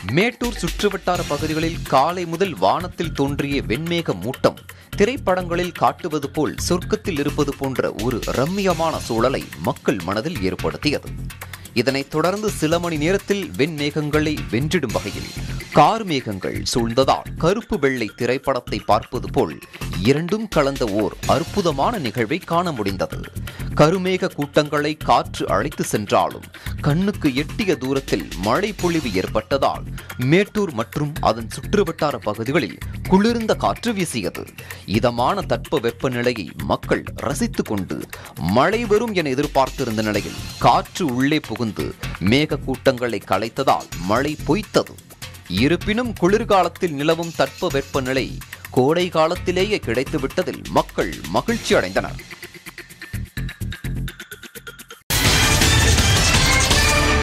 மேட்டூர் சுற்றுவட்டார பகுதிகளில் காலை முதல் வானத்தில் தோன்றிய வெண்மேக மூட்டம் திரைப்படங்களில் காட்டுவது போல் சொர்க்கத்தில் இருப்பது போன்ற ஒரு ரம்மியமான சூழலை மக்கள் மனதில் ஏற்படுத்தியது இதனைத் தொடர்ந்து சில மணி நேரத்தில் வெண்மேகங்களை வென்றிடும் வகையில் கார் மேகங்கள் சூழ்ந்ததால் கருப்பு வெள்ளை திரைப்படத்தை பார்ப்பது போல் இரண்டும் கலந்த ஓர் அற்புதமான நிகழ்வை காண முடிந்தது கருமேக கூட்டங்களை காற்று அழைத்து சென்றாலும் கண்ணுக்கு எட்டிய தூரத்தில் மழை பொழிவு ஏற்பட்டதால் மேட்டூர் மற்றும் அதன் சுற்றுவட்டார பகுதிகளில் குளிர்ந்த காற்று வீசியது இதமான தட்ப வெப்பநிலையை மக்கள் ரசித்துக் கொண்டு மழை வரும் என எதிர்பார்த்திருந்த நிலையில் காற்று உள்ளே புகுந்து மேக கூட்டங்களை கலைத்ததால் மழை பொய்த்தது இருப்பினும் குளிர்காலத்தில் நிலவும் தட்ப வெப்பநிலை கோடை காலத்திலேயே கிடைத்துவிட்டதில் மக்கள் மகிழ்ச்சி அடைந்தனர்